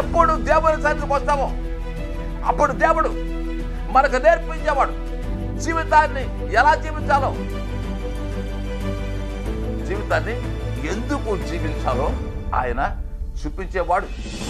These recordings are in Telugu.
ఎప్పుడు దేవుని సన్నిధికి వస్తామో అప్పుడు దేవుడు మనకు నేర్పించేవాడు జీవితాన్ని ఎలా జీవించాలో జీవితాన్ని ఎందుకు జీవించాలో ఆయన చూపించేవాడు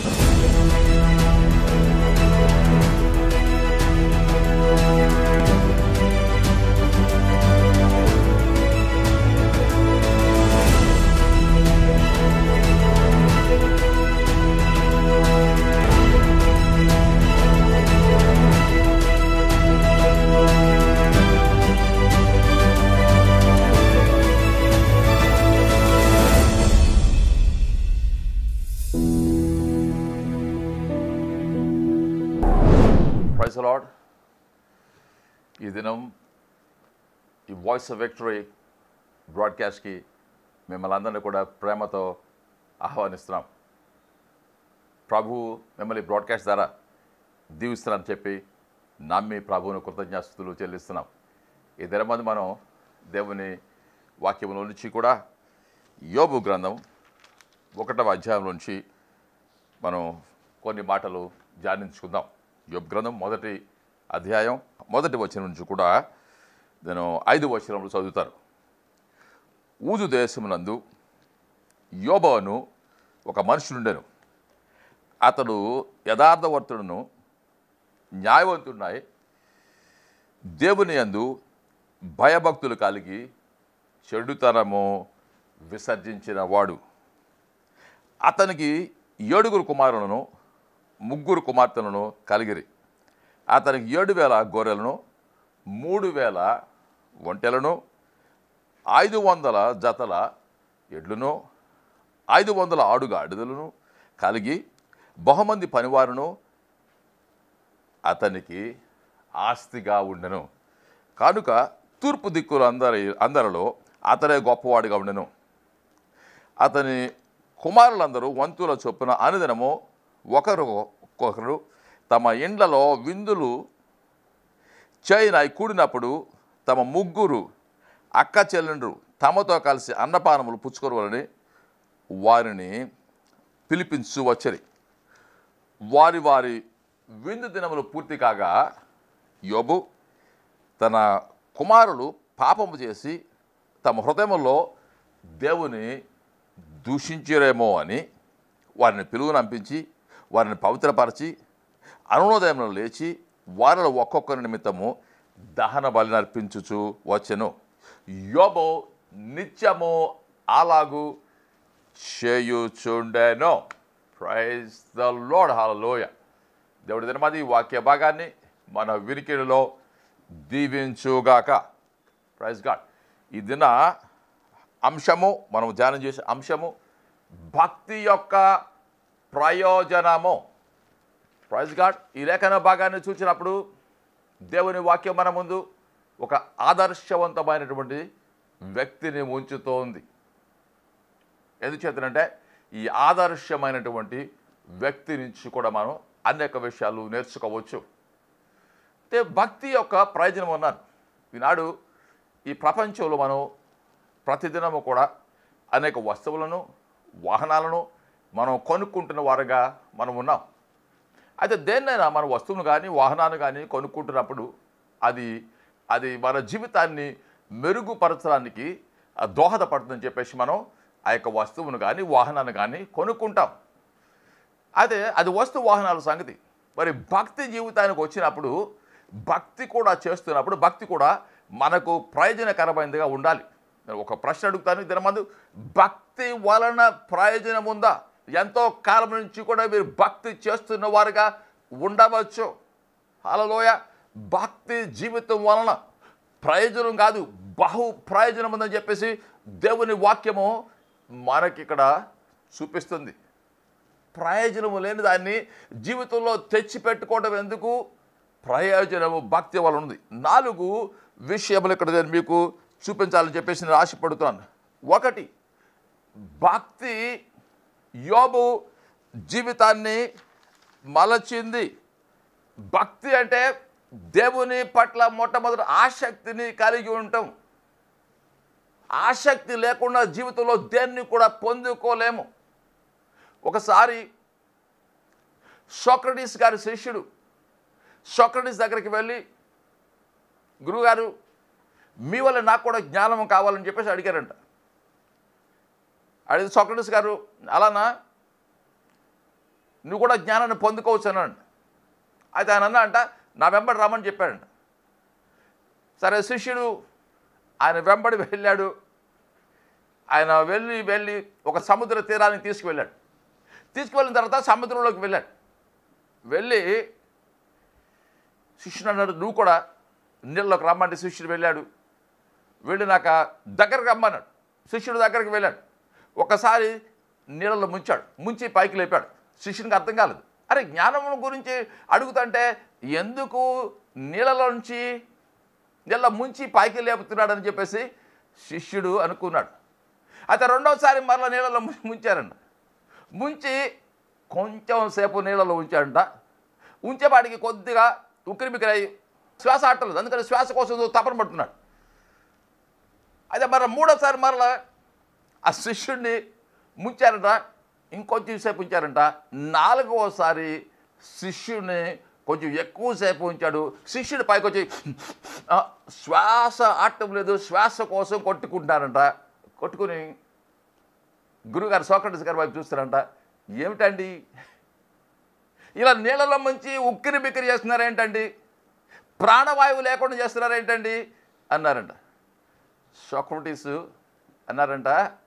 ప్రైజ్ లాడ్ ఈ దినం ఈ వాయిస్ ఆఫ్ విక్టరీ బ్రాడ్కాస్ట్కి మిమ్మల్ని అందరినీ కూడా ప్రేమతో ఆహ్వానిస్తున్నాం ప్రభు మిమ్మల్ని బ్రాడ్కాస్ట్ ద్వారా దీవిస్తున్నానని చెప్పి నమ్మి ప్రభువును కృతజ్ఞాస్తులు చెల్లిస్తున్నాం ఈ దినమంది మనం దేవుని వాక్యముల నుంచి కూడా యోబు గ్రంథం ఒకటవ అధ్యాయం నుంచి మనం కొన్ని మాటలు ధ్యానించుకుందాం యోబ్ గ్రంథం మొదటి అధ్యాయం మొదటి వచనం నుంచి కూడా నేను ఐదు వచనములు చదువుతారు ఊజు దేశమునందు యోబోను ఒక మనుషులుండెను అతడు యథార్థవర్తుడును న్యాయవంతుడున్నాయి దేవుని యందు భయభక్తులు కలిగి చెడుతనము విసర్జించిన వాడు అతనికి ఏడుగురు కుమారులను ముగ్గురు కుమార్తెలను కలిగిరి అతనికి ఏడు వేల గొర్రెలను మూడు వేల ఒంటెలను ఐదు వందల జతల ఎడ్లను ఐదు వందల ఆడుగాడిదలను కలిగి బహుమంది పనివారును అతనికి ఆస్తిగా ఉండెను కనుక తూర్పు దిక్కులు అందరి అందరిలో అతడే గొప్పవాడిగా ఉండెను అతని కుమారులందరూ వంతుల చొప్పున అనుదినము ఒకరు ఒకరు తమ ఇండ్లలో విందులు చేయనాయి కూడినప్పుడు తమ ముగ్గురు అక్క చెల్లెండ్రు తమతో కలిసి అన్నపానములు పుచ్చుకోవాలని వారిని పిలిపించు వచ్చరి వారి వారి విందు దినములు పూర్తి కాగా యోబు తన కుమారులు పాపము చేసి తమ హృదయంలో దేవుని దూషించరేమో అని వారిని పిలువనంపించి వారిని పవిత్రపరిచి అరుణోదయంలో లేచి వారిలో ఒక్కొక్కరి నిమిత్తము దహన బలి నర్పించుచు వచ్చెను యోబో నిత్యము అలాగు చేయుచుండెను ప్రైజ్ ద లోడ్ హలోయ దేవుడి దినమాది ఈ వాక్య భాగాన్ని మన వినికిడిలో దీవించుగాక ప్రైజ్ గాడ్ ఈ దిన అంశము మనం ధ్యానం చేసే అంశము భక్తి యొక్క ప్రయోజనము ప్రైజ్ గాడ్ ఈ లేఖన భాగాన్ని చూసినప్పుడు దేవుని వాక్యం మన ముందు ఒక ఆదర్శవంతమైనటువంటి వ్యక్తిని ఉంచుతోంది ఎందుచేతనంటే ఈ ఆదర్శమైనటువంటి వ్యక్తి నుంచి కూడా మనం అనేక విషయాలు నేర్చుకోవచ్చు అంటే భక్తి యొక్క ప్రయోజనం ఉన్నాను ఈనాడు ఈ ప్రపంచంలో మనం ప్రతిదినము కూడా అనేక వస్తువులను వాహనాలను మనం కొనుక్కుంటున్న వారుగా మనం ఉన్నాం అయితే దేన్నైనా మన వస్తువును కానీ వాహనాన్ని కానీ కొనుక్కుంటున్నప్పుడు అది అది మన జీవితాన్ని మెరుగుపరచడానికి ఆ, దోహదపడుతుందని చెప్పేసి మనం ఆ యొక్క వస్తువును కానీ వాహనాన్ని కానీ కొనుక్కుంటాం అయితే అది వస్తు వాహనాల సంగతి మరి భక్తి జీవితానికి వచ్చినప్పుడు భక్తి కూడా చేస్తున్నప్పుడు భక్తి కూడా మనకు ప్రయోజనకరమైనదిగా ఉండాలి నేను ఒక ప్రశ్న అడుగుతాను ఇద్దరు మంది భక్తి వలన ప్రయోజనం ఉందా ఎంతో కాలం నుంచి కూడా మీరు భక్తి చేస్తున్న వారుగా ఉండవచ్చు హలోయ భక్తి జీవితం వలన ప్రయోజనం కాదు బహు ప్రయోజనం ఉందని చెప్పేసి దేవుని వాక్యము మనకి ఇక్కడ చూపిస్తుంది ప్రయోజనము లేని దాన్ని జీవితంలో తెచ్చిపెట్టుకోవడం ఎందుకు ప్రయోజనము భక్తి వలన ఉంది నాలుగు విషయములు ఇక్కడ నేను మీకు చూపించాలని చెప్పేసి నేను ఆశపడుతున్నాను ఒకటి భక్తి యోబు జీవితాన్ని మలచింది భక్తి అంటే దేవుని పట్ల మొట్టమొదటి ఆసక్తిని కలిగి ఉంటాం ఆసక్తి లేకుండా జీవితంలో దేన్ని కూడా పొందుకోలేము ఒకసారి సోక్రటీస్ గారి శిష్యుడు సోక్రటీస్ దగ్గరికి వెళ్ళి గురువుగారు మీ వల్ల నాకు కూడా జ్ఞానం కావాలని చెప్పేసి అడిగారంట అడిగితే సోక్రటీస్ గారు అలానా నువ్వు కూడా జ్ఞానాన్ని పొందుకోవచ్చు అన్నాడు అయితే ఆయన అన్నా అంట నా వెంబడి రమ్మని చెప్పాడంట సరే శిష్యుడు ఆయన వెంబడి వెళ్ళాడు ఆయన వెళ్ళి వెళ్ళి ఒక సముద్ర తీరానికి తీసుకువెళ్ళాడు తీసుకువెళ్ళిన తర్వాత సముద్రంలోకి వెళ్ళాడు వెళ్ళి శిష్యుడు అన్నాడు నువ్వు కూడా నీళ్ళలోకి రమ్మంటే శిష్యుడు వెళ్ళాడు వెళ్ళినాక దగ్గరకు రమ్మన్నాడు శిష్యుడు దగ్గరికి వెళ్ళాడు ఒకసారి నీళ్ళలో ముంచాడు ముంచి పైకి లేపాడు శిష్యునికి అర్థం కాలేదు అరే జ్ఞానం గురించి అడుగుతుంటే ఎందుకు నీళ్ళలోంచి నీళ్ళ ముంచి పైకి లేపుతున్నాడని చెప్పేసి శిష్యుడు అనుకున్నాడు అయితే రెండోసారి మరలా నీళ్ళలో ము- ముంచారంట ముంచి కొంచెం సేపు నీళ్ళలో ఉంచాడంట ఉంచేపాటికి కొద్దిగా ఉక్కిరిబిక్కిరై శ్వాస ఆటలేదు అందుకని శ్వాస కోసం తపన పడుతున్నాడు అయితే మరి మూడోసారి మరలా ఆ శిష్యుడిని ముంచారంట ఇంకొంచెం సేపు ఉంచారంట నాలుగవసారి శిష్యుడిని కొంచెం ఎక్కువసేపు ఉంచాడు శిష్యుడు పైకి వచ్చి "ఆ, శ్వాస ఆటం లేదు శ్వాస కోసం కొట్టుకుంటున్నారంట కొట్టుకుని గురుగారు సోక్రటీస్ గారి వైపు చూస్తారంట ఏమిటండి ఇలా నీళ్ళలో మంచి ఉక్కిరి బిక్కిరి చేస్తున్నారేంటండి ప్రాణవాయువు లేకుండా చేస్తున్నారేంటండి అన్నారంట సోక్రటీస్ అన్నారంట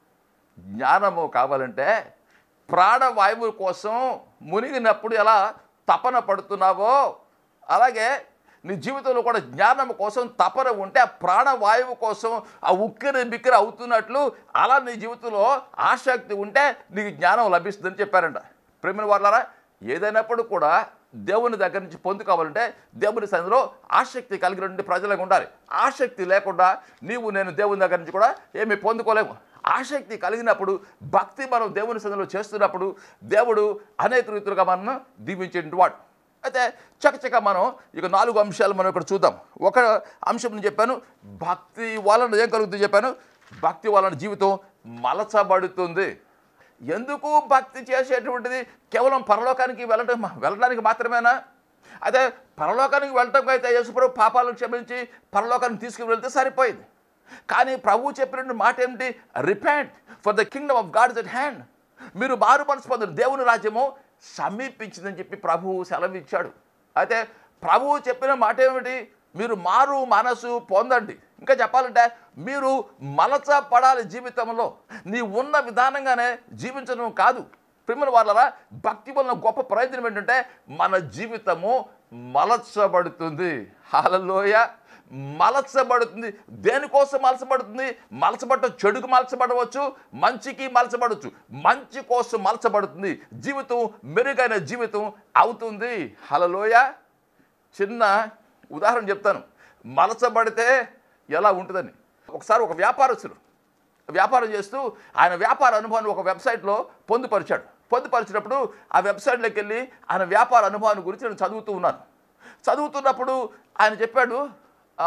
జ్ఞానము కావాలంటే ప్రాణవాయువు కోసం మునిగినప్పుడు ఎలా తపన పడుతున్నావో అలాగే నీ జీవితంలో కూడా జ్ఞానం కోసం తపన ఉంటే ఆ ప్రాణవాయువు కోసం ఆ ఉక్కిరి బిక్కిరి అవుతున్నట్లు అలా నీ జీవితంలో ఆసక్తి ఉంటే నీకు జ్ఞానం లభిస్తుందని చెప్పారంట ప్రేమిన వాళ్ళారా ఏదైనప్పుడు కూడా దేవుని దగ్గర నుంచి పొందుకోవాలంటే దేవుని సన్నిధిలో ఆసక్తి కలిగిన ప్రజలకు ఉండాలి ఆసక్తి లేకుండా నీవు నేను దేవుని దగ్గర నుంచి కూడా ఏమీ పొందుకోలేము ఆసక్తి కలిగినప్పుడు భక్తి మనం దేవుని సన్నిధిలో చేస్తున్నప్పుడు దేవుడు అనేక రీతులుగా మనను దీవించేటువంటి వాడు అయితే చకచక మనం ఇక నాలుగు అంశాలు మనం ఇక్కడ చూద్దాం ఒక అంశం నేను చెప్పాను భక్తి వలన ఏం కలుగుతుంది చెప్పాను భక్తి వలన జీవితం మలచబడుతుంది ఎందుకు భక్తి చేసేటువంటిది కేవలం పరలోకానికి వెళ్ళటం వెళ్ళడానికి మాత్రమేనా అదే పరలోకానికి వెళ్ళటం అయితే యేసుప్రభు పాపాలను క్షమించి పరలోకానికి తీసుకుని వెళ్తే సరిపోయింది కానీ ప్రభు చెప్పిన మాట ఏమిటి repent for the kingdom of God is at hand మీరు మారు మనసు పొందండి దేవుని రాజ్యము సమీపించిందని చెప్పి ప్రభువు సెలవు ఇచ్చాడు అయితే ప్రభువు చెప్పిన మాట ఏమిటి మీరు మారు మనసు పొందండి ఇంకా చెప్పాలంటే మీరు మలచపడాలి జీవితంలో నీ ఉన్న విధానంగానే జీవించడం కాదు ప్రిమిన వాళ్ళరా భక్తి వలన గొప్ప ప్రయోజనం ఏంటంటే మన జీవితము మలచబడుతుంది హాలలోయ మలచబడుతుంది దేనికోసం మలచబడుతుంది మలచబడటం చెడుకు మలచబడవచ్చు మంచికి మలచబడవచ్చు మంచి కోసం మలచబడుతుంది జీవితం మెరుగైన జీవితం అవుతుంది హలలోయ చిన్న ఉదాహరణ చెప్తాను మలచబడితే ఎలా ఉంటుందని ఒకసారి ఒక వ్యాపారస్తుడు వ్యాపారం చేస్తూ ఆయన వ్యాపార అనుభవాన్ని ఒక వెబ్సైట్లో పొందుపరిచాడు పొందుపరిచినప్పుడు ఆ వెబ్సైట్లోకి వెళ్ళి ఆయన వ్యాపార అనుభవాన్ని గురించి నేను చదువుతూ ఉన్నాను చదువుతున్నప్పుడు ఆయన చెప్పాడు "ఆ,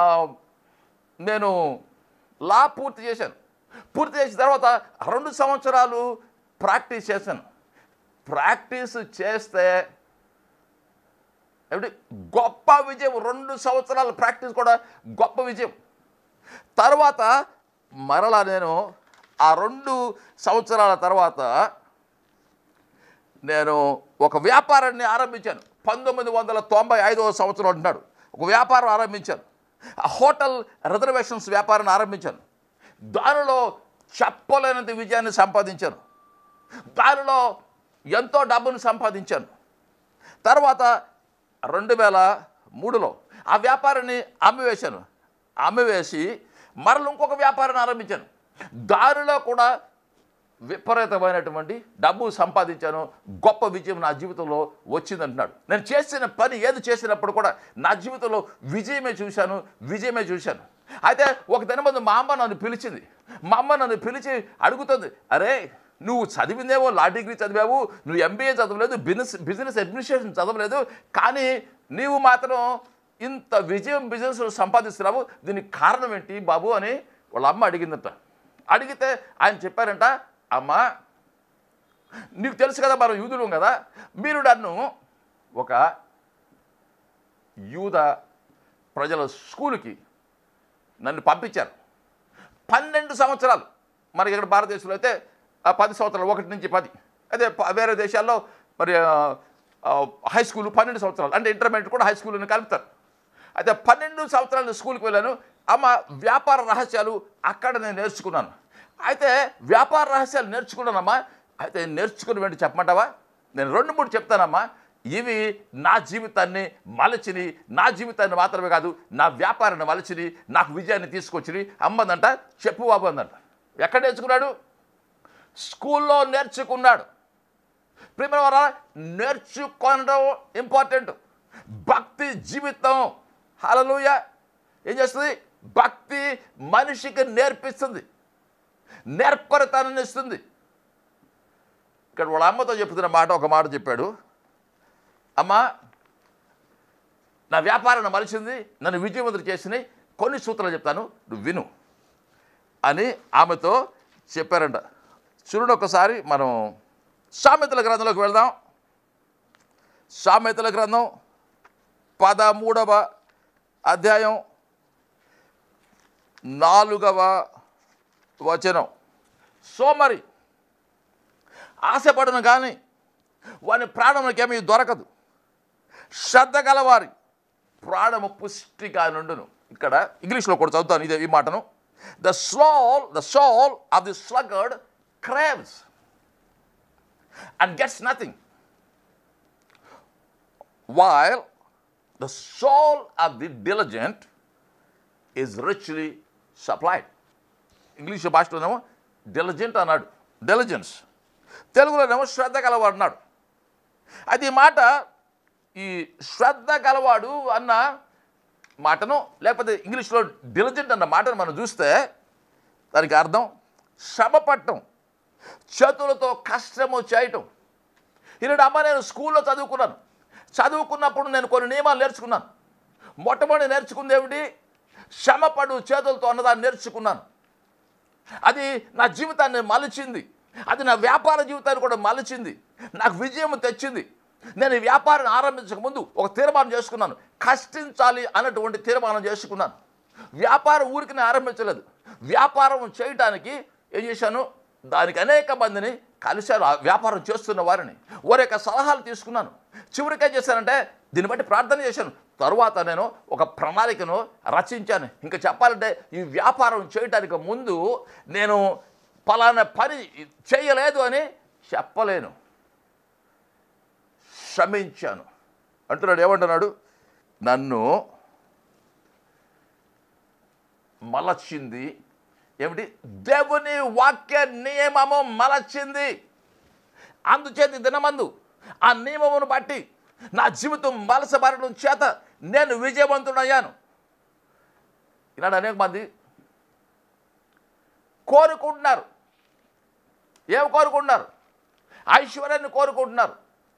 నేను లా పూర్తి చేశాను పూర్తి చేసిన తర్వాత రెండు సంవత్సరాలు ప్రాక్టీస్ చేశాను ప్రాక్టీస్ చేస్తే ఏమిటి గొప్ప విజయం రెండు సంవత్సరాల ప్రాక్టీస్ కూడా గొప్ప విజయం తర్వాత మరలా నేను ఆ రెండు సంవత్సరాల తర్వాత నేను ఒక వ్యాపారాన్ని ఆరంభించాను పంతొమ్మిది వందల తొంభై ఐదవ సంవత్సరం అంటున్నాడు ఒక వ్యాపారం ఆరంభించాను ఆ హోటల్ రిజర్వేషన్స్ వ్యాపారాన్ని ఆరంభించాను దానిలో చెప్పలేనంత విజయాన్ని సంపాదించాను దానిలో ఎంతో డబ్బును సంపాదించాను తర్వాత రెండు వేల మూడులో ఆ వ్యాపారాన్ని అమ్మివేశాను అమ్మివేసి మరల ఇంకొక వ్యాపారాన్ని ఆరంభించాను దానిలో కూడా విపరీతమైనటువంటి డబ్బు సంపాదించాను గొప్ప విజయం నా జీవితంలో వచ్చిందంటున్నాడు నేను చేసిన పని ఏది చేసినప్పుడు కూడా నా జీవితంలో విజయమే చూశాను విజయమే చూశాను అయితే ఒక దినమందు మా అమ్మ నన్ను పిలిచింది మా అమ్మ నన్ను పిలిచి అడుగుతుంది అరే నువ్వు చదివిందేమో లా డిగ్రీ చదివావు నువ్వు ఎంబీఏ చదవలేదు బిజినెస్ బిజినెస్ అడ్మినిస్ట్రేషన్ చదవలేదు కానీ నీవు మాత్రం ఇంత విజయం బిజినెస్ సంపాదిస్తున్నావు దీనికి కారణం ఏంటి బాబు అని వాళ్ళ అమ్మ అడిగిందట అడిగితే ఆయన చెప్పారంట అమ్మా నీకు తెలుసు కదా మనం యూదులం కదా మీరు నన్ను ఒక యూద ప్రజల స్కూల్కి నన్ను పంపించారు పన్నెండు సంవత్సరాలు మరి ఇక్కడ భారతదేశంలో అయితే ఆ పది సంవత్సరాలు ఒకటి నుంచి పది అదే ప- వేరే దేశాల్లో మరి ఆ, ఆ, హై స్కూల్ పన్నెండు సంవత్సరాలు అంటే ఇంటర్మీడియట్ కూడా హై స్కూల్ని కలుపుతారు అయితే పన్నెండు సంవత్సరాలు స్కూల్కి వెళ్ళాను అమ్మ వ్యాపార రహస్యాలు అక్కడ నేను నేర్చుకున్నాను అయితే వ్యాపార రహస్యాలు నేర్చుకున్నానమ్మా అయితే నేర్చుకుని వెంట చెప్పమంటావా నేను రెండు మూడు చెప్తానమ్మా ఇవి నా జీవితాన్ని మలచిని నా జీవితాన్ని మాత్రమే కాదు నా వ్యాపారాన్ని మలచిని నాకు విజయాన్ని తీసుకొచ్చిని అమ్మదంట చెప్పు బాబు అందంట ఎక్కడ నేర్చుకున్నాడు స్కూల్లో నేర్చుకున్నాడు ప్రేమ వల్ల నేర్చుకోవడం ఇంపార్టెంట్ భక్తి జీవితం హలలుయ ఏం చేస్తుంది భక్తి మనిషికి నేర్పిస్తుంది నేర్పరితనాన్ని ఇస్తుంది ఇక్కడ వాళ్ళ అమ్మతో చెప్తున్న మాట ఒక మాట చెప్పాడు అమ్మా నా వ్యాపారాన్ని మలిచింది నన్ను విజయవంతులు చేసినాయి కొన్ని సూత్రాలు చెప్తాను నువ్వు విను అని ఆమెతో చెప్పారంట చూడండి ఒకసారి మనం సామెతల గ్రంథంలోకి వెళ్దాం సామెతల గ్రంథం పదమూడవ అధ్యాయం నాలుగవ వచనం సోమరి ఆశపడను కానీ వాని ప్రాణములకు ఏమీ దొరకదు శ్రద్ధ గలవారి ప్రాణము పుష్టిగా నుండును ఇక్కడ ఇంగ్లీష్లో కూడా చదువుతాను ఇదే ఈ మాటను the soul the soul of the sluggard craves and gets nothing while the soul of the diligent is richly supplied. English భాషలోనేమో డెలిజెంట్ అన్నాడు డెలిజెన్స్ తెలుగులోనేమో శ్రద్ధ గలవాడు అన్నాడు అయితే ఈ మాట ఈ శ్రద్ధ గలవాడు అన్న మాటను లేకపోతే ఇంగ్లీష్లో డిలిజెంట్ అన్న మాటను మనం చూస్తే దానికి అర్థం శ్రమ పట్టడం చేతులతో కష్టము చేయటం ఈనాడు అమ్మ నేను స్కూల్లో చదువుకున్నాను చదువుకున్నప్పుడు నేను కొన్ని నియమాలు నేర్చుకున్నాను మొట్టమొదటి నేర్చుకుంది ఏమిటి శ్రమపడు చేతులతో అన్నదాన్ని నేర్చుకున్నాను అది నా జీవితాన్ని మలిచింది అది నా వ్యాపార జీవితాన్ని కూడా మలిచింది నాకు విజయం తెచ్చింది నేను ఈ వ్యాపారాన్ని ఆరంభించక ముందు ఒక తీర్మానం చేసుకున్నాను కష్టించాలి అన్నటువంటి తీర్మానం చేసుకున్నాను వ్యాపారం ఊరికి నేను ఆరంభించలేదు వ్యాపారం చేయడానికి ఏం చేశాను దానికి అనేక మందిని కలిశాను ఆ వ్యాపారం చేస్తున్న వారిని వారి యొక్క సలహాలు తీసుకున్నాను చివరికి ఏం చేశానంటే దీన్ని బట్టి ప్రార్థన చేశాను తరువాత నేను ఒక ప్రణాళికను రచించాను ఇంకా చెప్పాలంటే ఈ వ్యాపారం చేయడానికి ముందు నేను పలానా పని చేయలేదు అని చెప్పలేను శ్రమించాను అంటున్నాడు ఏమంటున్నాడు నన్ను మలచింది ఏమిటి దేవుని వాక్య నియమము మలచింది అందుచేత ఈ దినమందు ఆ నియమమును బట్టి నా జీవితం మలసబడడం చేత నేను విజయవంతుడయ్యాను ఈనాడు అనేక మంది కోరుకుంటున్నారు ఏం కోరుకుంటున్నారు ఐశ్వర్యాన్ని కోరుకుంటున్నారు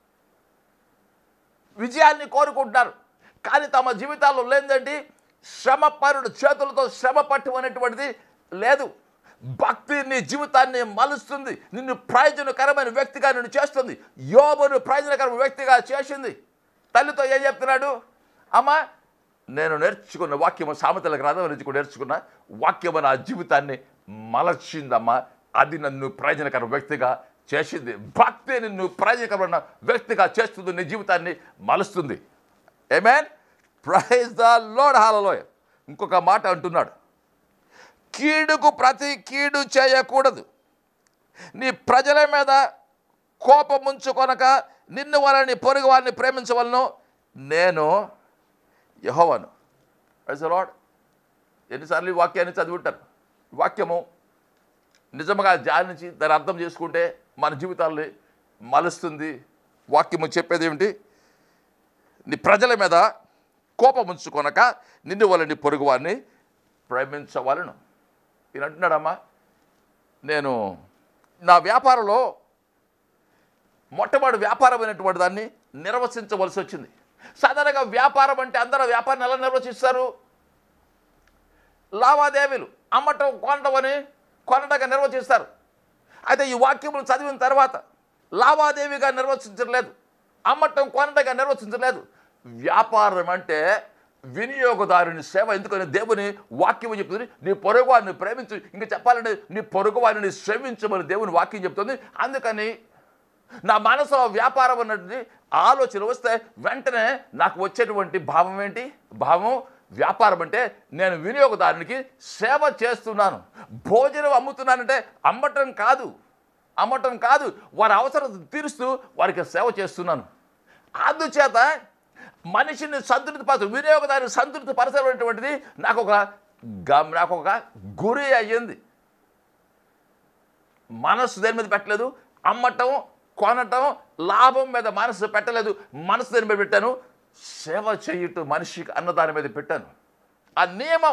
విజయాన్ని కోరుకుంటున్నారు కానీ తమ జీవితాల్లో లేదండి శ్రమపరుడు చేతులతో శ్రమ పట్టు అనేటువంటిది లేదు భక్తి నీ జీవితాన్ని మలుస్తుంది నిన్ను ప్రయోజనకరమైన వ్యక్తిగా నిన్ను చేస్తుంది యోబును ప్రయోజనకరమైన వ్యక్తిగా చేసింది తల్లితో ఏం చెప్తున్నాడు అమ్మ నేను నేర్చుకున్న వాక్యము సామెతల గ్రంథం నుంచి కూడా నేర్చుకున్న వాక్యము నా జీవితాన్ని మలచిందమ్మా అది నన్ను ప్రయోజనకర వ్యక్తిగా చేసింది భక్తి నిన్ను ప్రయోజనకరమైన వ్యక్తిగా చేస్తుంది నీ జీవితాన్ని మలుస్తుంది amen praise the lord hallelujah ఇంకొక మాట అంటున్నాడు కీడుకు ప్రతి కీడు చేయకూడదు నీ ప్రజల మీద కోపం ఉంచుకొనక నిన్ను వాళ్ళని పొరుగు వారిని ప్రేమించవలను నేను యహోవను ప్రైజ్ లాడ్ ఎన్నిసార్లు ఈ వాక్యాన్ని చదివింటారు వాక్యము నిజంగా ధ్యానించి దాన్ని అర్థం చేసుకుంటే మన జీవితాల్ని మలుస్తుంది వాక్యము చెప్పేది ఏమిటి నీ ప్రజల మీద కోపం ఉంచుకొనక నిన్ను వాళ్ళని పొరుగు వారిని ప్రేమించవలను ఈయన అంటున్నాడమ్మా నేను నా వ్యాపారంలో మొట్టమొదటి వ్యాపారమైనటువంటి దాన్ని నిర్వచించవలసి వచ్చింది సాధారణంగా వ్యాపారం అంటే అందరూ వ్యాపారాన్ని ఎలా నిర్వచిస్తారు లావాదేవీలు అమ్మటం కొనటం అని కొనటంగా నిర్వచిస్తారు అయితే ఈ వాక్యములు చదివిన తర్వాత లావాదేవీగా నిర్వచించలేదు అమ్మటం కొనటంగా నిర్వచించలేదు వ్యాపారం అంటే వినియోగదారుని సేవ ఎందుకని దేవుని వాక్యం చెప్తుంది నీ పొరుగు వారిని ప్రేమించు ఇంకా చెప్పాలంటే నీ పొరుగు వారిని శ్రమించమని దేవుని వాక్యం చెప్తుంది అందుకని నా మనసులో వ్యాపారం అన్నది ఆలోచన వస్తే వెంటనే నాకు వచ్చేటువంటి భావం ఏంటి భావం వ్యాపారం అంటే నేను వినియోగదారునికి సేవ చేస్తున్నాను భోజనం అమ్ముతున్నానంటే అమ్మటం కాదు అమ్మటం కాదు వారి అవసరం తీరుస్తూ వారికి సేవ చేస్తున్నాను అందుచేత మనిషిని సంతృప్తి పరచ వినియోగదారుని సంతృప్తి పరచబడినటువంటిది నాకు ఒక గమ్ నాకు ఒక గురి అయ్యింది మనస్సు దేని మీద పెట్టలేదు అమ్మటం కొనటం లాభం మీద మనసు పెట్టలేదు మనసు దేని మీద పెట్టాను సేవ చేయుట మనిషికి అన్నదాని మీద పెట్టాను ఆ నియమం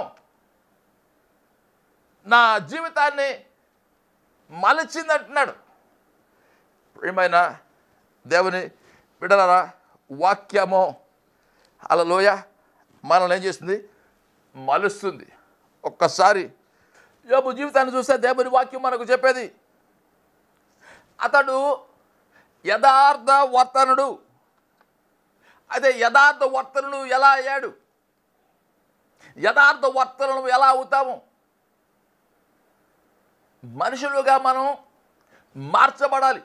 నా జీవితాన్ని మలచింది అంటున్నాడు ప్రియమైన దేవుని బిడలరా వాక్యము అలలోయ మనల్ని ఏం చేస్తుంది మలుస్తుంది ఒక్కసారి యోబు జీవితాన్ని చూస్తే దేవుని వాక్యం మనకు చెప్పేది అతడు యథార్థ వర్తనుడు అదే యథార్థ వర్తనుడు ఎలా అయ్యాడు యథార్థ వర్తనలు ఎలా అవుతాము మనుషులుగా మనం మార్చబడాలి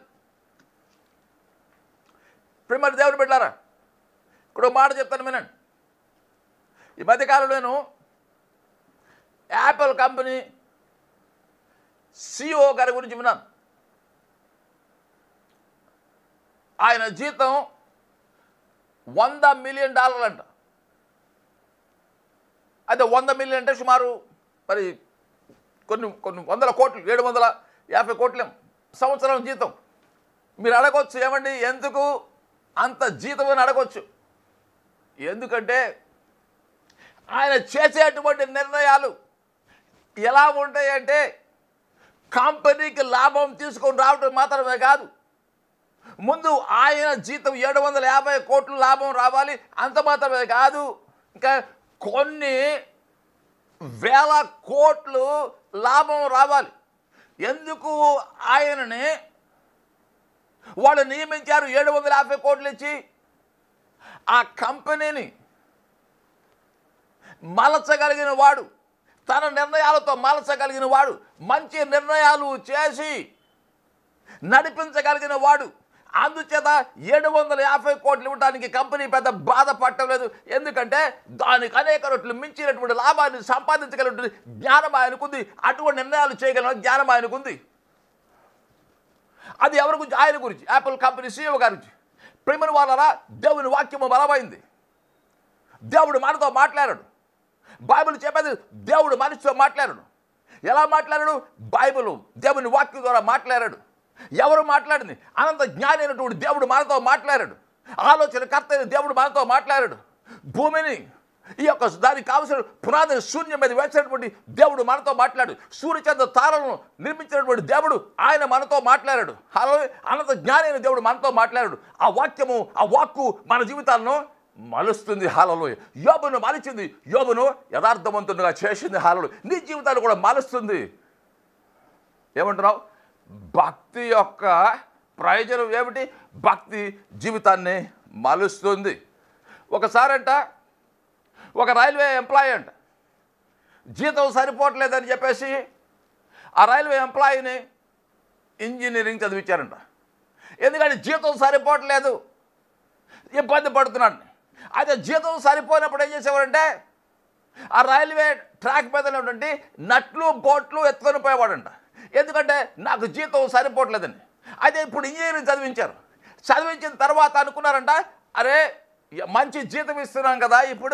ప్రేమ దేవుని పెట్టారా ఇక్కడ ఒక మాట చెప్తాను వినండి ఈ మధ్యకాలంలో నేను యాపిల్ కంపెనీ సిఓ గారి గురించి విన్నాను ఆయన జీతం వంద మిలియన్ డాలర్లు అంట అదే వంద మిలియన్ అంటే సుమారు మరి కొన్ని కొన్ని వందల కోట్లు ఏడు వందల యాభై కోట్లేం సంవత్సరం జీతం మీరు అడగవచ్చు ఏమండి ఎందుకు అంత జీతం అని అడగవచ్చు ఎందుకంటే ఆయన చేసేటువంటి నిర్ణయాలు ఎలా ఉంటాయంటే కంపెనీకి లాభం తీసుకొని రావడం మాత్రమే కాదు ముందు ఆయన జీతం ఏడు వందల యాభై కోట్లు లాభం రావాలి అంత మాత్రమే కాదు ఇంకా కొన్ని వేల కోట్లు లాభం రావాలి ఎందుకు ఆయనని వాళ్ళు నియమించారు ఏడు వందల యాభై కోట్లు ఇచ్చి ఆ కంపెనీని మలచగలిగిన వాడు తన నిర్ణయాలతో మలచగలిగిన వాడు మంచి నిర్ణయాలు చేసి నడిపించగలిగిన వాడు అందుచేత ఏడు వందల యాభై కోట్లు ఇవ్వడానికి కంపెనీ పెద్ద బాధపడలేదు ఎందుకంటే దానికి అనేక రెట్లు మించినటువంటి లాభాన్ని సంపాదించగలిగినటువంటి జ్ఞానం ఆయనకుంది అటువంటి నిర్ణయాలు చేయగలిగిన జ్ఞానం ఆయనకుంది అది ఎవరి గురించి ఆయన గురించి యాపిల్ కంపెనీ సీఈఓ గారి గురించి ప్రేమను వాళ్ళరా దేవుని వాక్యము బలమైంది దేవుడు మనతో మాట్లాడాడు బైబిల్ చెప్పేది దేవుడు మనిషితో మాట్లాడాడు ఎలా మాట్లాడాడు బైబిల్ దేవుని వాక్యం ద్వారా మాట్లాడాడు ఎవరు మాట్లాడింది అనంత జ్ఞాని అయినటువంటి దేవుడు మనతో మాట్లాడాడు ఆలోచన కర్త అయిన దేవుడు మనతో మాట్లాడాడు భూమిని ఈ యొక్క దానికి కావలసిన పునాదిని శూన్యం మీద వేసినటువంటి దేవుడు మనతో మాట్లాడు సూర్యచంద్ర తారలను నిర్మించినటువంటి దేవుడు ఆయన మనతో మాట్లాడాడు అలాగే అనంత జ్ఞాని అయిన దేవుడు మనతో మాట్లాడాడు ఆ వాక్యము ఆ వాక్కు మన జీవితాలను మలుస్తుంది హాలలో యోబును మలిచింది యోబును యథార్థవంతునిగా చేసింది హాలలో నీ జీవితాన్ని కూడా మలుస్తుంది ఏమంటున్నావు భక్తి యొక్క ప్రయోజనం ఏమిటి భక్తి జీవితాన్ని మలుస్తుంది ఒకసారంట ఒక రైల్వే ఎంప్లాయీ అంట జీతం సరిపోవట్లేదని చెప్పేసి ఆ రైల్వే ఎంప్లాయీని ఇంజనీరింగ్ చదివించారంట ఎందుకంటే జీతం సరిపోవట్లేదు ఇబ్బంది పడుతున్నాడు అయితే జీతం సరిపోయినప్పుడు ఏం చేసేవారంటే ఆ రైల్వే ట్రాక్ మీద ఉన్నటువంటి నట్లు బోట్లు ఎత్తుకొని పోయేవాడంట ఎందుకంటే నాకు జీతం సరిపోవట్లేదని అయితే ఇప్పుడు ఇంజనీరింగ్ చదివించారు చదివించిన తర్వాత అనుకున్నారంట అరే మంచి జీతం ఇస్తున్నాం కదా ఇప్పుడు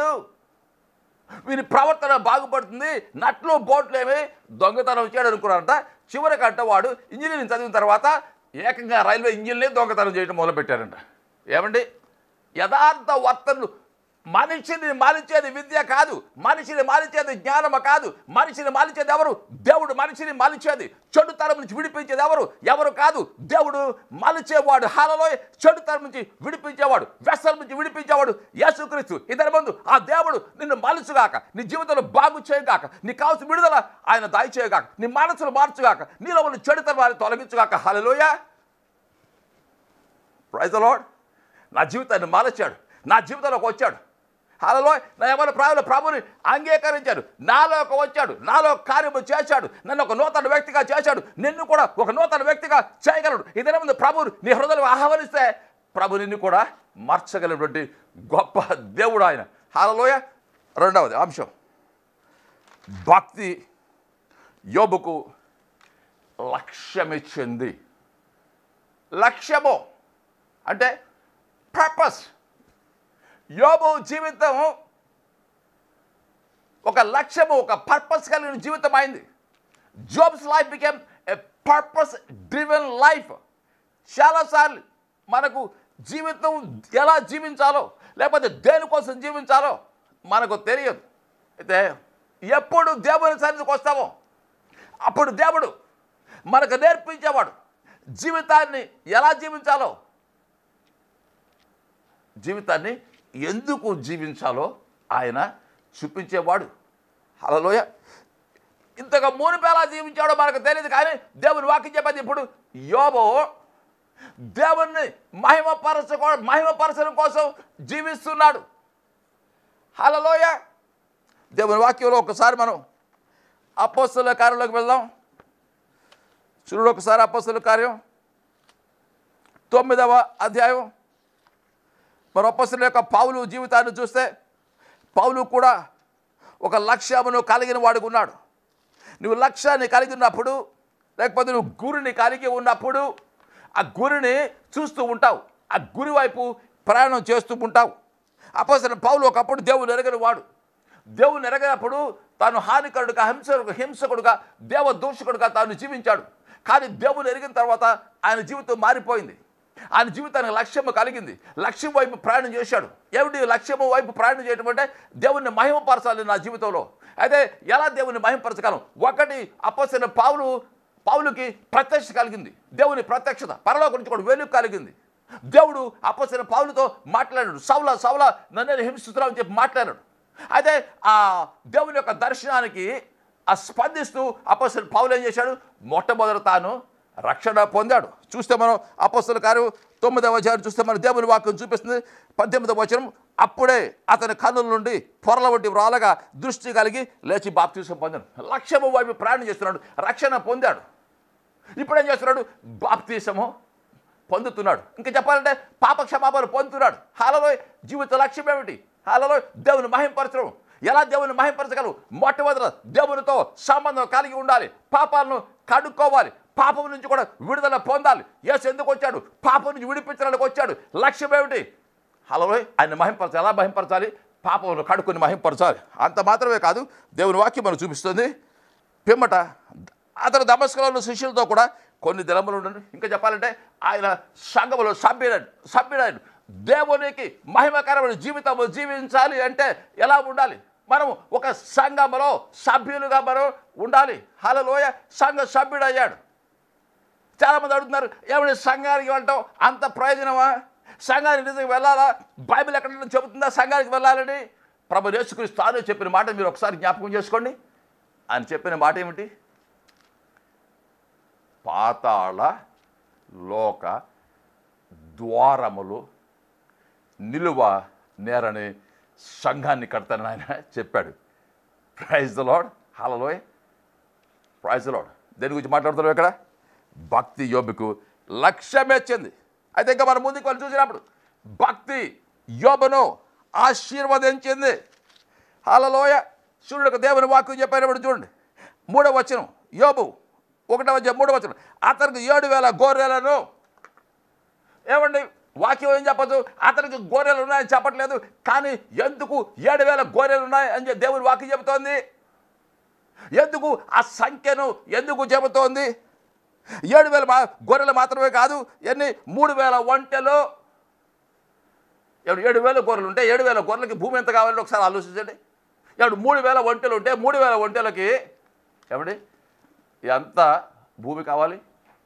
వీని ప్రవర్తన బాగుపడుతుంది నట్లు బోట్లు ఏమి దొంగతనం చేయడం అనుకున్నారంట చివరికంట వాడు ఇంజనీరింగ్ చదివిన తర్వాత ఏకంగా రైల్వే ఇంజిన్లే దొంగతనం చేయడం మొదలుపెట్టారంట ఏమండి యథార్థ వర్తనలు మనిషిని మాలించేది విద్య కాదు మనిషిని మాలించేది జ్ఞానమ కాదు మనిషిని మాలించేది ఎవరు దేవుడు మనిషిని మాలించేది చెడుతరం నుంచి విడిపించేది ఎవరు ఎవరు కాదు దేవుడు మలిచేవాడు హాలలో చెడుతరం నుంచి విడిపించేవాడు వ్యసనం నుంచి విడిపించేవాడు యేసుక్రీస్తు ఇతని ముందు ఆ దేవుడు నిన్ను మలుచుగాక నీ జీవితంలో బాగు చేయగాక నీ కావాల్సిన విడుదల ఆయన దాయి చేయగాక నీ మనసును మార్చుగాక నీలో ఉన్న చెడుతరం వారిని తొలగించుగాక హలలోయ ప్రైజ్ లార్డ్ నా జీవితాన్ని మాలచాడు నా జీవితంలోకి వచ్చాడు అలలో నా ఎవరి ప్రాణులు ప్రభుని అంగీకరించాడు నాలోకి వచ్చాడు నాలో కార్యము చేశాడు నన్ను ఒక నూతన వ్యక్తిగా చేశాడు నిన్ను కూడా ఒక నూతన వ్యక్తిగా చేయగలడు ఇదే ముందు ప్రభుని నీ హృదయం ఆహ్వానిస్తే ప్రభు నిన్ను కూడా మార్చగలిగినటువంటి గొప్ప దేవుడు ఆయన హాలలోయ రెండవది అంశం భక్తి యోబుకు లక్ష్యమిచ్చింది లక్ష్యము అంటే పర్పస్ యోబు జీవితం ఒక లక్ష్యము ఒక పర్పస్ కలిగిన జీవితం అయింది Job's life became a purpose driven life చాలాసార్లు మనకు జీవితం ఎలా జీవించాలో లేకపోతే దేనికోసం జీవించాలో మనకు తెలియదు అయితే ఎప్పుడు దేవుని సన్నిధికి వస్తామో అప్పుడు దేవుడు మనకు నేర్పించేవాడు జీవితాన్ని ఎలా జీవించాలో జీవితాన్ని ఎందుకు జీవించాలో ఆయన చూపించేవాడు హలోయ ఇంతగా మునిపు ఎలా జీవించాడో మనకు తెలియదు కానీ దేవుని వాక్యం చెప్పేది ఇప్పుడు యోబో దేవుణ్ణి మహిమపరచకో మహిమపరచడం కోసం జీవిస్తున్నాడు హలలోయ దేవుని వాక్యంలో ఒకసారి మనం అపోస్తుల కార్యంలోకి వెళ్దాం చూడు ఒకసారి అపోస్తుల కార్యం తొమ్మిదవ అధ్యాయం మరి అపోస్తుల యొక్క పౌలు జీవితాన్ని చూస్తే పౌలు కూడా ఒక లక్ష్యమును కలిగిన వాడుగా ఉన్నాడు నువ్వు లక్ష్యాన్ని కలిగి ఉన్నప్పుడు లేకపోతే నువ్వు గురిని కలిగి ఉన్నప్పుడు ఆ గురిని చూస్తూ ఉంటావు ఆ గురి వైపు ప్రయాణం చేస్తూ ఉంటావు అపోసిన పౌలు ఒకప్పుడు దేవుని ఎరగని వాడు దేవుని ఎరగినప్పుడు తాను హానికరుడుగా హింసకుడుగా హింసకుడుగా దేవ దూషకుడుగా తాను జీవించాడు కానీ దేవుని ఎరిగిన తర్వాత ఆయన జీవితం మారిపోయింది ఆయన జీవితానికి లక్ష్యము కలిగింది లక్ష్యం వైపు ప్రయాణం చేశాడు ఏమిటి లక్ష్యము వైపు ప్రయాణం చేయటం అంటే దేవుణ్ణి మహిమపరచాలి నా జీవితంలో అయితే ఎలా దేవుని మహిమపరచగలం ఒకటి అప్పసిన పావులు పావులకి ప్రత్యక్ష కలిగింది దేవుని ప్రత్యక్షత పరలోక నుంచి కూడా వెలుగు కలిగింది దేవుడు అప్పసిన పావులతో మాట్లాడాడు సౌల సౌల నన్ను హింసిస్తున్నావు అని చెప్పి మాట్లాడాడు అయితే ఆ దేవుని యొక్క దర్శనానికి ఆ స్పందిస్తూ అపస్తుల పౌలు ఏం చేశాడు మొట్టమొదట తాను రక్షణ పొందాడు చూస్తే మనం అపస్తుల కార్యం తొమ్మిదవ అధ్యాయం చూస్తే మన దేవుని వాక్యం చూపిస్తుంది పద్దెనిమిదవ వచనం అప్పుడే అతని కన్నుల నుండి పొరల వంటి వ్రాలగా దృష్టి కలిగి లేచి బాప్తీసం పొందాడు లక్ష్యము వైపు ప్రయాణం చేస్తున్నాడు రక్షణ పొందాడు ఇప్పుడు ఏం చేస్తున్నాడు బాప్తీసము పొందుతున్నాడు ఇంకా చెప్పాలంటే పాప క్షమాపణ పొందుతున్నాడు హాలలో జీవిత లక్ష్యం ఏమిటి హాలలో దేవుని మహింపరచడం ఎలా దేవుని మహింపరచగలవు మొట్టమొదట దేవునితో సంబంధం కలిగి ఉండాలి పాపాలను కడుక్కోవాలి పాపం నుంచి కూడా విడుదల పొందాలి యేసు ఎందుకు వచ్చాడు పాపం నుంచి విడిపించడానికి వచ్చాడు లక్ష్యం ఏమిటి హలో ఆయన మహింపరచాలి ఎలా మహింపరచాలి పాపమును కడుక్కుని మహింపరచాలి అంత మాత్రమే కాదు దేవుని వాక్యం మనకు చూపిస్తుంది పిమ్మట అతను దమస్కలో ఉన్న శిష్యులతో కూడా కొన్ని దినములు ఉండండి ఇంకా చెప్పాలంటే ఆయన సంఘములో సభ్యుడు సభ్యుడైన దేవునికి మహిమకరమైన జీవితము జీవించాలి అంటే ఎలా ఉండాలి మనం ఒక సంఘములో సభ్యులుగా మనం ఉండాలి హలలోయ సంఘ సభ్యుడయ్యాడు చాలామంది అడుగుతున్నారు ఏమైనా సంఘానికి వెళ్ళటం అంత ప్రయోజనమా సంఘానికి నిజంగా వెళ్ళాలా బైబిల్ ఎక్కడ చెబుతుందా సంఘానికి వెళ్ళాలని ప్రభు యేసుక్రీస్తు తాను చెప్పిన మాట మీరు ఒకసారి జ్ఞాపకం చేసుకోండి ఆయన చెప్పిన మాట ఏమిటి పాతాళ లోక ద్వారములు నిలువ నేరని సంఘాన్ని కడతానని ఆయన చెప్పాడు praise the lord hallelujah praise the lord దేని గురించి మాట్లాడుతున్నాం ఇక్కడ భక్తి యోబుకు లక్ష్యమేచ్చింది అయితే ఇంకా మనం ముందుకు వెళ్ళి చూసినప్పుడు భక్తి యోబును ఆశీర్వదించింది హలలోయ సూర్యుడు దేవుని వాక్యం చెప్పినప్పుడు చూడండి మూడవ వచనం యోబు ఒకటవ అధ్యాయం మూడవ వచనం అతనికి ఏడు వేల గొర్రెలను ఏమండి వాక్యం ఏం చెప్పదు అతనికి గొర్రెలు ఉన్నాయని చెప్పట్లేదు కానీ ఎందుకు ఏడు వేల గొర్రెలు ఉన్నాయి అని చెప్పి దేవుని వాక్యం చెబుతోంది ఎందుకు ఆ సంఖ్యను ఎందుకు చెబుతోంది ఏడు వేల మా గొర్రెలు మాత్రమే కాదు ఎన్ని మూడు వేల ఒంటెలు ఏడు ఏడు వేల గొర్రెలు ఉంటే ఏడు వేల గొర్రెలకి భూమి ఎంత కావాలని ఒకసారి ఆలోచించండి ఏడు మూడు వేల ఒంటెలు ఉంటే మూడు వేల ఒంటెలకి ఏమండి ఎంత భూమి కావాలి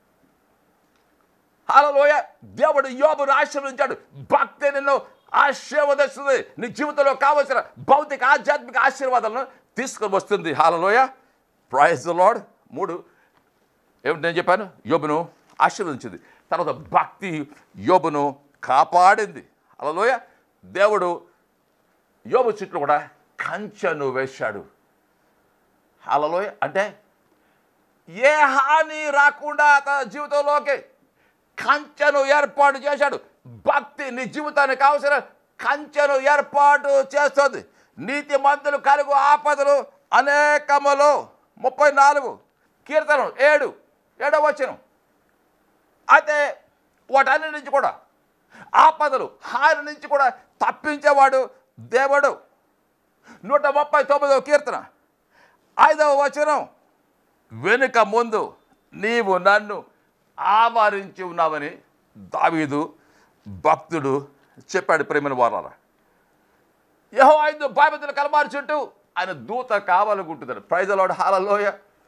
హాలలోయ దేవుడు యోబును ఆశీర్వదించాడు భక్తి నిన్ను ఆశీర్వదిస్తుంది నీ జీవితంలో కావలసిన భౌతిక ఆధ్యాత్మిక ఆశీర్వాదాలను తీసుకొని వస్తుంది హాలలోయ ప్రైజ్ లార్డ్ మూడు ఏమిటి నేను చెప్పాను యోబును ఆశీర్వదించింది తర్వాత భక్తి యోబును కాపాడింది అలలోయ దేవుడు యోబు చుట్టూ కూడా కంచెను వేశాడు అలలోయ అంటే ఏ హాని రాకుండా తన జీవితంలోకి కంచెను ఏర్పాటు చేశాడు భక్తి నీ జీవితానికి అవసరం కంచెను ఏర్పాటు చేస్తుంది నీతి మంతులు కలుగు ఆపదలు అనేకములు ముప్పై నాలుగు కీర్తనం ఏడు ఏడవ వచనం అయితే వాటన్నిటి నుంచి కూడా ఆపదలు హాని నుంచి కూడా తప్పించేవాడు దేవుడు నూట ముప్పై తొమ్మిదవ కీర్తన ఐదవ వచనం వెనుక ముందు నీవు నన్ను ఆవరించి ఉన్నావని దావీదు భక్తుడు చెప్పాడు ప్రేమను వారాల యహో ఐదు బాబతులు కలమారు చుట్టూ ఆయన దూత కావాలనుకుంటున్నాడు ప్రైజలోడు హాలలోయ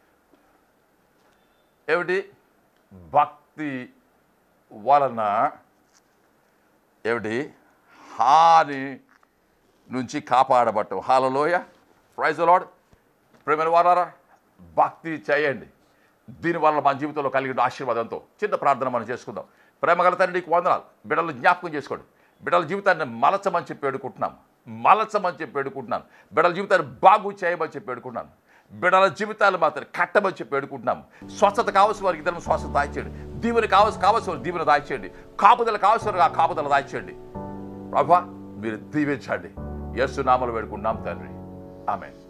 ఏమిటి భక్తి వలన ఏమిటి హాని నుంచి కాపాడబట్టం హాలలోయ ప్రైజలోడ్ ప్రేమైన వారారా భక్తి చేయండి దీనివల్ల మన జీవితంలో కలిగిన ఆశీర్వాదంతో చిన్న ప్రార్థన మనం చేసుకుందాం ప్రేమగల తండ్రి నీకు వందనాలు బిడ్డలు జ్ఞాపకం చేసుకోండి బిడ్డల జీవితాన్ని మలచమని చెప్పి వేడుకుంటున్నాం మలచమని చెప్పి వేడుకుంటున్నాను బిడ్డల జీవితాన్ని బాగు చేయమని చెప్పి వేడుకుంటున్నాను బిడ్డల జీవితాలు మాత్రం కట్టమని చెప్పి వేడుకుంటున్నాం స్వస్థత కావాల్సిన వారికి ఇద్దరు స్వస్థత దాయిచేయండి దీవెన కావాల్సి కావాల్సిన వారికి దీవెన దాయిచేయండి కాపుదల కావాల్సిన వారికి ఆ కాపుదల దాయిచేయండి ప్రభా మీరు దీవించండి యేసు నామలు వేడుకుంటున్నాం తండ్రి ఆమె